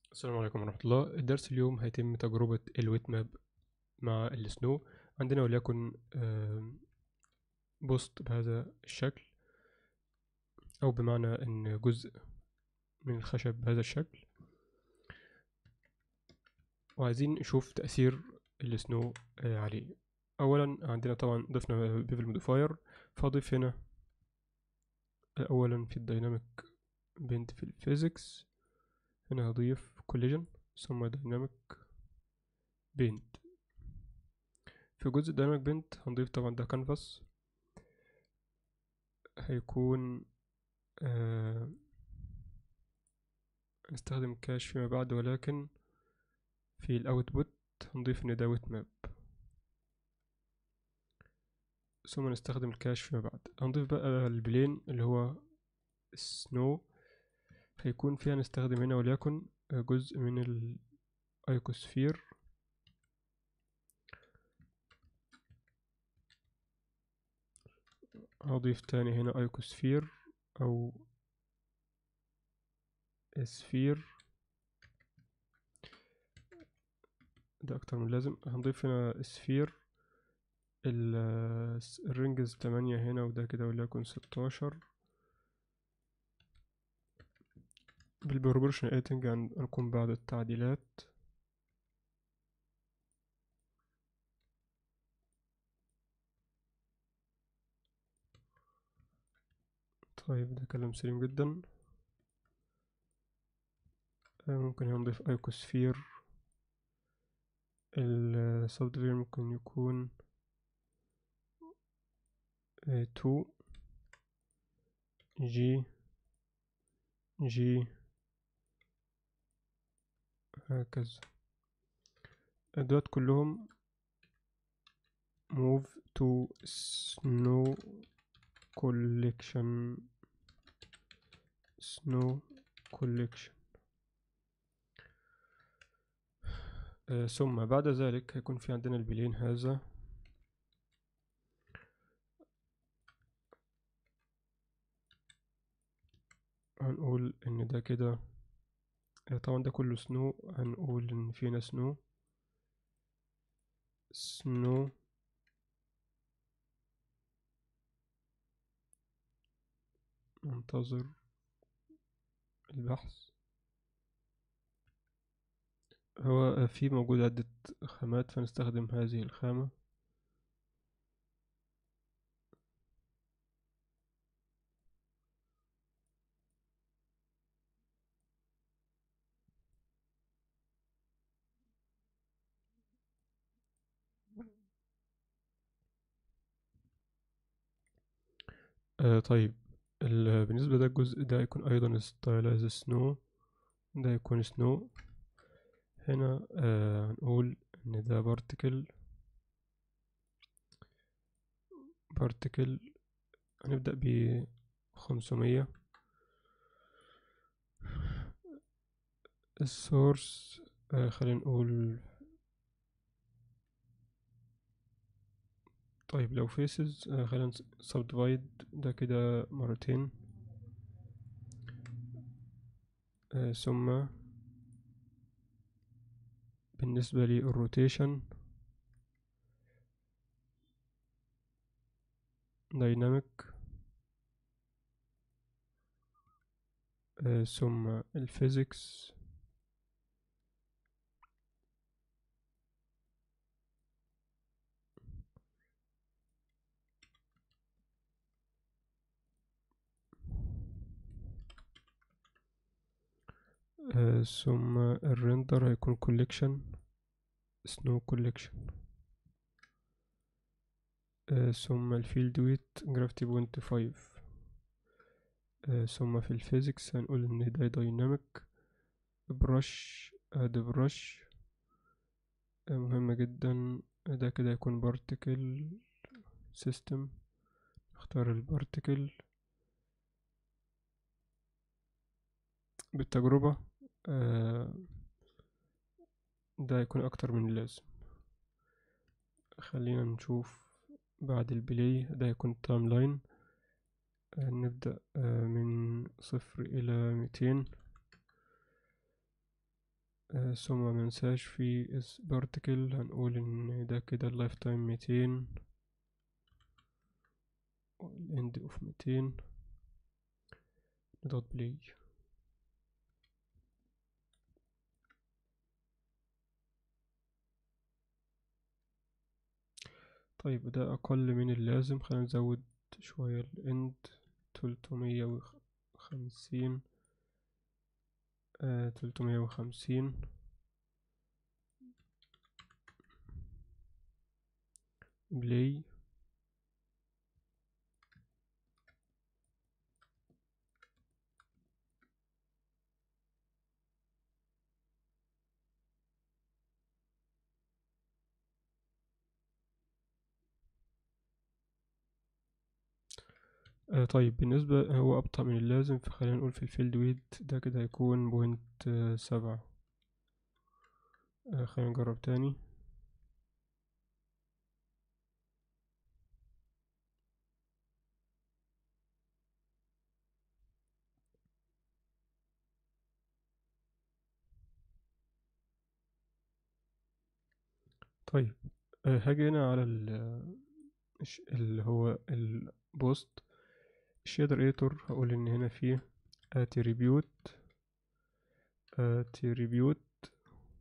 السلام عليكم ورحمة الله الدرس اليوم هيتم تجربة الويت ماب مع السنو عندنا وليكن آم، بوست بهذا الشكل أو بمعنى إن جزء من الخشب بهذا الشكل وعايزين نشوف تأثير السنو آه، عليه أولا عندنا طبعا ضفنا بيفل موديفاير فأضيف هنا أولا في الديناميك بنت في الفيزيكس هنا هضيف collision ثم dynamic paint في جزء dynamic paint هنضيف طبعا ده canvas هيكون آه هنستخدم كاش فيما بعد ولكن في الاوتبوت هنضيف ان ده ويت ماب ثم نستخدم الكاش فيما بعد هنضيف بقى البلين اللي هو سنو هيكون فيها نستخدم هنا وليكن جزء من الايكوسفير هضيف تاني هنا ايكوسفير او اسفير ده اكتر من لازم هنضيف هنا اسفير ال- الرينجز تمانية هنا وده كده وليكن ستاشر بالبروبورشن ايتنج هنقوم بعد التعديلات طيب ده كلام سليم جدا آه، ممكن هنضيف ايكوسفير السبديفيجن ممكن يكون تو جي جي هكذا دول كلهم move to snow collection snow collection آه، ثم بعد ذلك هيكون في عندنا البلين هذا هنقول ان ده كده آه، طبعا ده كله سنو هنقول ان فينا سنو سنو ننتظر البحث هو في موجود عدة خامات فنستخدم هذه الخامة آه طيب ال- بالنسبة ده الجزء ده يكون أيضا ستايلايز سنو ده يكون سنو هنا آه هنقول إن ده بارتكل بارتكل هنبدأ ب خمسمية السورس آه خلينا نقول طيب لو فيسز آه خلينا سبديفايد ده كده مرتين آه ثم بالنسبة للروتيشن دايناميك آه ثم الفيزيكس آه ثم الريندر هيكون كوليكشن سنو كوليكشن ثم الفيلد ويت جرافيتي بوينت فايف ثم في الفيزيكس هنقول ان ده دايناميك برش اد برش مهم جدا ده كده يكون بارتكل سيستم اختار البارتكل بالتجربة آه، ده يكون اكتر من اللازم خلينا نشوف بعد البلاي ده يكون تايم لاين نبدأ آه، من صفر إلى ميتين آه ثم مننساش في اس بارتكل هنقول ان ده كده اللايف تايم ميتين والاند اوف ميتين نضغط بلاي طيب ده أقل من اللازم خلينا نزود شوية الاند تلتمية وخمسين تلتمية وخمسين بلاي آه طيب بالنسبة هو أبطأ من اللازم فخلينا نقول في الفيلد ويت ده كده هيكون بوينت آه سبعة آه خلينا نجرب تاني طيب آه هاجي هنا على اللي هو البوست الشيدر ايتور هقول ان هنا فيه attribute attribute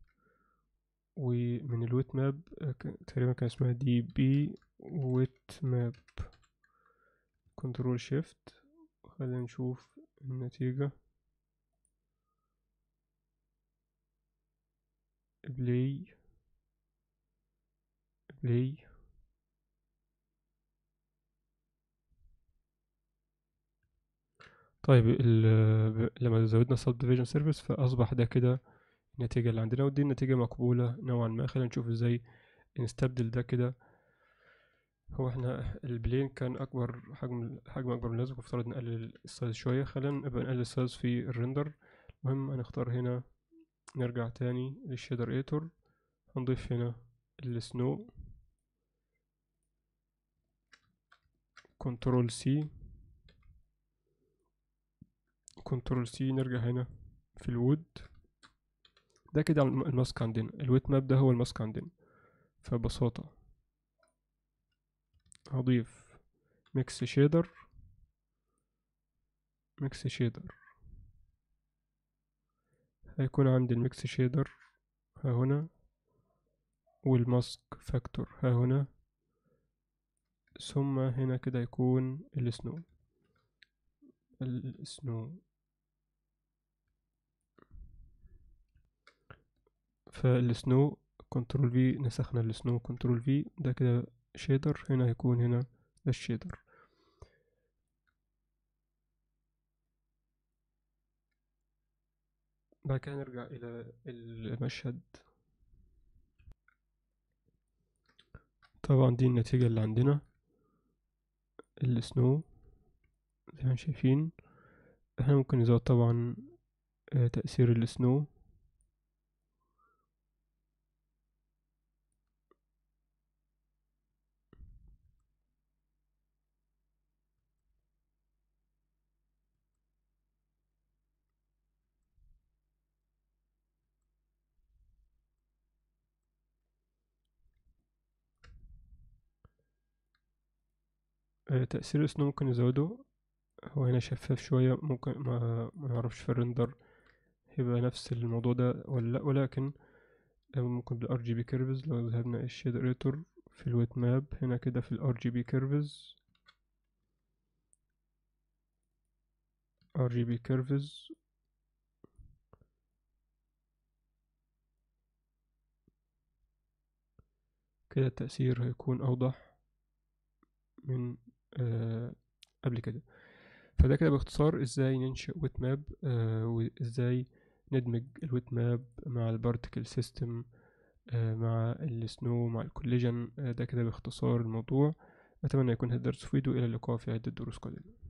ومن الويت ماب تقريبا كان اسمها دي بي ويت ماب كنترول شيفت خلينا نشوف النتيجة بلاي بلاي طيب لما زودنا سب ديفيجن سيرفيس فاصبح ده كده النتيجة اللي عندنا ودي النتيجة مقبولة نوعا ما خلينا نشوف ازاي نستبدل ده كده هو احنا البلين كان اكبر حجم حجم اكبر من اللازم فافترض نقلل السايز شوية خلينا نبقى نقلل السايز في الريندر المهم هنختار هنا نرجع تاني للشيدر ايتور هنضيف هنا السنو كنترول سي كنترول سي نرجع هنا في الوود ده كده الماسك عندنا الويت ماب ده هو الماسك عندنا فببساطة هضيف ميكس شيدر ميكس شيدر هيكون عندي الميكس شيدر ها هنا والماسك فاكتور ها هنا ثم هنا كده يكون السنو السنو فالسنو كنترول في نسخنا السنو كنترول في ده كده شيدر هنا هيكون هنا ده الشيدر بعد كده نرجع الى المشهد طبعا دي النتيجة اللي عندنا السنو زي ما شايفين احنا ممكن نزود طبعا تأثير السنو تأثير السنو ممكن نزوده هو هنا شفاف شوية ممكن ما ما نعرفش في الرندر هيبقى نفس الموضوع ده ولا لأ ولكن ممكن بالار جي بي كيرفز لو ذهبنا الشيدر ايتور في الويت ماب هنا كده في الار جي بي كيرفز ار جي بي كيرفز كده التأثير هيكون أوضح من آه قبل كده فده كده باختصار ازاي ننشئ ويت ماب آه وازاي ندمج الويت ماب مع البارتكل سيستم آه مع السنو مع الكوليجن آه ده كده باختصار الموضوع اتمنى يكون هذا الدرس مفيد والى اللقاء في عدة دروس قادمة